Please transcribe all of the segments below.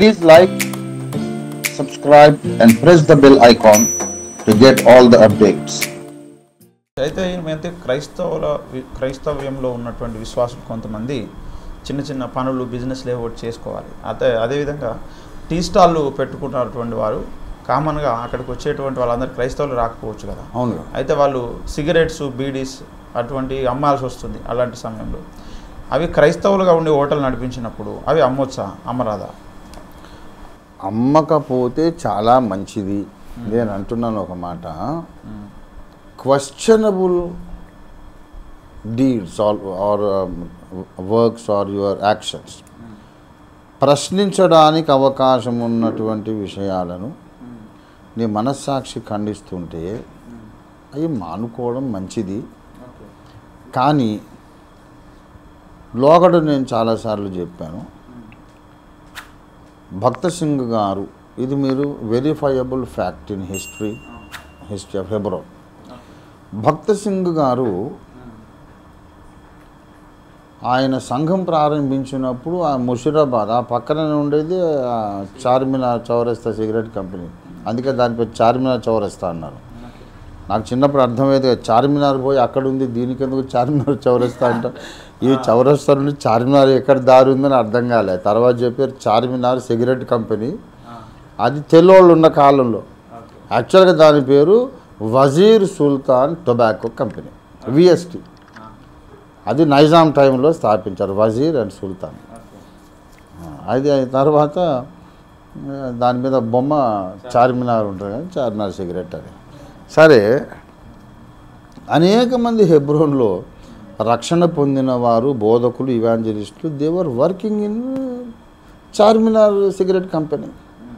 Please like, subscribe, and press the bell icon to get all the updates. అయితే ఈయనమైతే క్రైస్తవుల వి- క్రైస్తవ్యంలో ఉన్నటువంటి విశ్వాసులు కొంతమంది చిన్న చిన్న పనులు బిజినెస్లు ఏవో ఒకటి చేసుకోవాలి అదే అదేవిధంగా టీ స్టాళ్ళు పెట్టుకున్నటువంటి వారు కామన్గా అక్కడికి వచ్చేటువంటి వాళ్ళందరూ క్రైస్తవులు రాకపోవచ్చు కదా అవును అయితే వాళ్ళు సిగరెట్స్ బీడీస్ అటువంటి అమ్మాల్సి వస్తుంది అలాంటి సమయంలో అవి క్రైస్తవులుగా ఉండే హోటల్ నడిపించినప్పుడు అవి అమ్మొచ్చా అమ్మరాదా అమ్మకపోతే చాలా మంచిది నేను అంటున్నాను ఒక మాట questionable deeds or or works or your actions ప్రశ్నించడానికి అవకాశం ఉన్నటువంటి విషయాలను నీ మనస్సాక్షి ఖండిస్తుంటే అవి మానుకోవడం మంచిది కానీ లోగడ నేను చాలాసార్లు చెప్పాను భక్త సింగ్ గారు ఇది మీరు verifiable fact in history history of Hebron Bakht Singh గారు ఆయన సంఘం ప్రారంభించినప్పుడు ఆ ముషిరాబాద్ ఆ పక్కనే ఉండేది ఆ చార్మినార్ చౌరస్తా సిగరెట్ కంపెనీ అందుకే దాని పేరు చార్మినార్ చౌరస్తా అన్నారు నాకు చిన్నప్పుడు అర్థమైంది కదా, చార్మినార్ పోయి అక్కడ ఉంది దీనికి ఎందుకు చార్మినార్ చౌరస్తా అంట ఈ చౌరస్తా నుండి చార్మినార్ ఎక్కడ దారి ఉందని అర్థం కాలే తర్వాత చెప్పారు చార్మినార్ సిగరెట్ కంపెనీ అది తెల్లోళ్ళు ఉన్న కాలంలో యాక్చువల్గా దాని పేరు Vazir Sultan tobacco company VST అది నైజాం టైంలో స్థాపించారు వజీర్ అండ్ సుల్తాన్ అది అయిన తర్వాత ఆ, దాని మీద బొమ్మ చార్మినార్ ఉంటుంది కానీ చార్మినార్ సిగరెట్ అని సరే అనేక మంది హెబ్రోన్లో రక్షణ పొందిన వారు బోధకులు ఇవాంజలిస్టులు they were working in Charminar cigarette company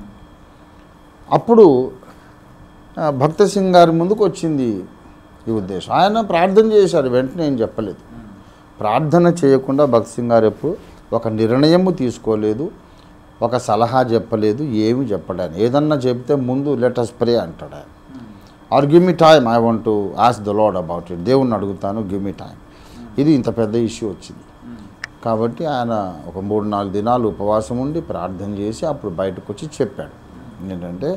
అప్పుడు ఆ, భక్త సింగ్ గారి ముందుకు వచ్చింది ఈ ఉద్దేశం ఆయన ప్రార్థన చేశారు వెంటనే ఏం చెప్పలేదు ప్రార్థన చేయకుండా భక్త సింగ్ గారు ఎప్పుడు ఒక నిర్ణయము తీసుకోలేదు ఒక సలహా చెప్పలేదు ఏమి చెప్పడాను ఏదన్నా చెప్తే ముందు లెటస్ ప్రే అంటాడు ఆయన or give me time I want to ask the lord about it దేవుణ్ణి అడుగుతాను గివ్ మీ టైం ఇది ఇంత పెద్ద ఇష్యూ వచ్చింది కాబట్టి ఆయన ఒక మూడు నాలుగు దినాలు ఉపవాసం ఉండి ప్రార్థన చేసి అప్పుడు బయటకు వచ్చి చెప్పాడు ఏంటంటే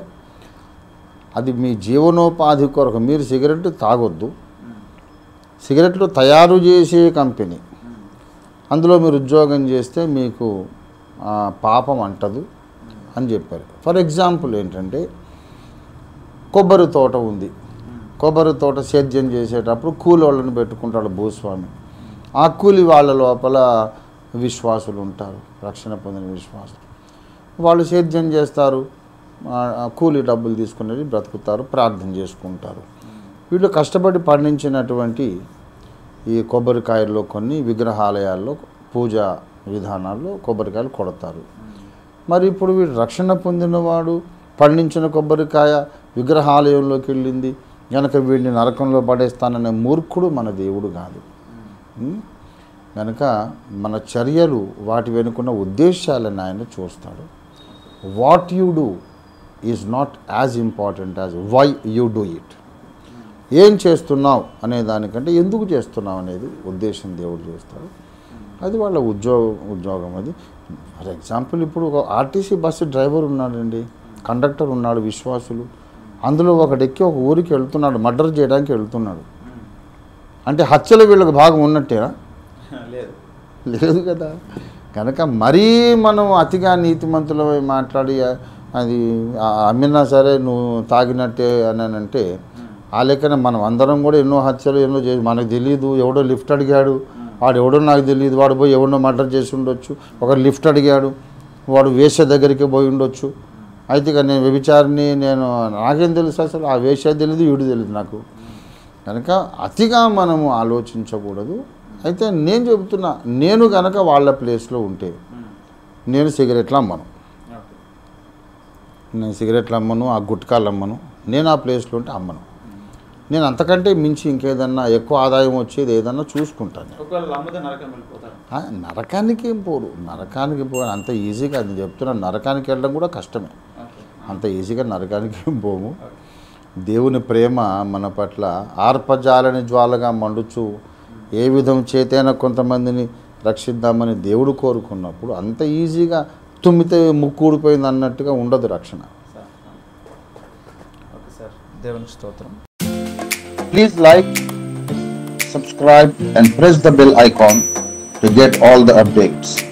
అది మీ జీవనోపాధి కొరకు మీరు సిగరెట్ తాగొద్దు సిగరెట్లు తయారు చేసే కంపెనీ అందులో మీరు ఉద్యోగం చేస్తే మీకు ఆ, పాపం అంటదు అని చెప్పారు ఫర్ ఎగ్జాంపుల్ ఏంటంటే కొబ్బరి తోట ఉంది కొబ్బరి తోట సేద్యం చేసేటప్పుడు కూలి వాళ్ళని పెట్టుకుంటాడు భూస్వామి ఆ కూలి వాళ్ళ లోపల విశ్వాసులు ఉంటారు రక్షణ పొందిన విశ్వాసులు వాళ్ళు సేద్యం చేస్తారు ఆ- ఆ కూలి డబ్బులు తీసుకునేది బ్రతుకుతారు ప్రార్థన చేసుకుంటారు వీళ్ళు కష్టపడి పండించినటువంటి ఈ కొబ్బరికాయల్లో కొన్ని విగ్రహాలయాల్లో పూజా విధానాల్లో కొబ్బరికాయలు కొడతారు మరి ఇప్పుడు వీడు రక్షణ పొందినవాడు పండించిన కొబ్బరికాయ విగ్రహాలయంలోకి వెళ్ళింది గనక వీడిని నరకంలో పడేస్తాననే మూర్ఖుడు మన దేవుడు కాదు ఉం? గనక మన చర్యలు వాటి వెనుకున్న ఉద్దేశాలను ఆయన చూస్తాడు what you do is not as important as why you do it ఏం చేస్తున్నావు అనే దానికంటే ఎందుకు చేస్తున్నావు అనేది ఉద్దేశం దేవుడు చూస్తాడు అది వాళ్ళ ఉద్యోగం ఉద్యోగం అది ఫర్ ఎగ్జాంపుల్ ఇప్పుడు ఒక ఆర్టీసీ బస్సు డ్రైవర్ ఉన్నాడండి కండక్టర్ ఉన్నాడు విశ్వాసులు అందులో ఒకడు ఎక్కి ఒక ఊరికి వెళ్తున్నాడు మర్డర్ చేయడానికి వెళ్తున్నాడు అంటే హత్యలు వీళ్ళకి భాగం ఉన్నట్టేనా లేదు లేదు కదా కనుక మరీ మనం అతిగా నీతిమంతులమై మాట్లాడి అది ఆ, అమ్మినా సరే నువ్వు తాగినట్టే అని అని అంటే ఆ లెక్కన మనం అందరం కూడా ఎన్నో హత్యలు ఎన్నో చేసి మనకు తెలియదు ఎవడో లిఫ్ట్ అడిగాడు వాడు ఎవడో నాకు తెలియదు వాడు పోయి ఎవడో మర్డర్ చేసి ఉండొచ్చు ఒకరు లిఫ్ట్ అడిగాడు వాడు వేశ్య దగ్గరికి పోయి ఉండొచ్చు అయితే ఇక నేను వ్యభిచారిని నేను నాకేం తెలుసు అసలు ఆ వేశ్య తెలియదు వీడు తెలియదు నాకు కనుక అతిగా మనము ఆలోచించకూడదు అయితే నేను చెబుతున్నా నేను కనుక వాళ్ళ ప్లేస్లో ఉంటే నేను సిగరెట్లు అమ్మను నేను సిగరెట్లు అమ్మను ఆ గుట్కాలు అమ్మను నేను ఆ ప్లేస్లో ఉంటే అమ్మను నేను అంతకంటే మించి ఇంకేదన్నా ఎక్కువ ఆదాయం వచ్చేది ఏదన్నా చూసుకుంటాను ఒకవేళ అమ్మితే నరకం వెళ్ళిపోతారు ఆ, నరకానికి ఏం పోరు నరకానికి పో అంత ఈజీగా అది చెప్తున్నా నరకానికి వెళ్ళడం కూడా కష్టమే అంత ఈజీగా నరకానికి ఏం పోము దేవుని ప్రేమ మన పట్ల ఆర్పజాలని జ్వాలగా మండుచు ఏ విధం చేతైనా కొంతమందిని రక్షిద్దామని దేవుడు కోరుకున్నప్పుడు అంత ఈజీగా తుమ్మితే ముక్కు ఊడిపోయింది అన్నట్టుగా ఉండదు రక్షణ సార్ ఓకే సార్ దేవునికి స్తోత్రం Please like, subscribe and press the bell icon to get all the updates.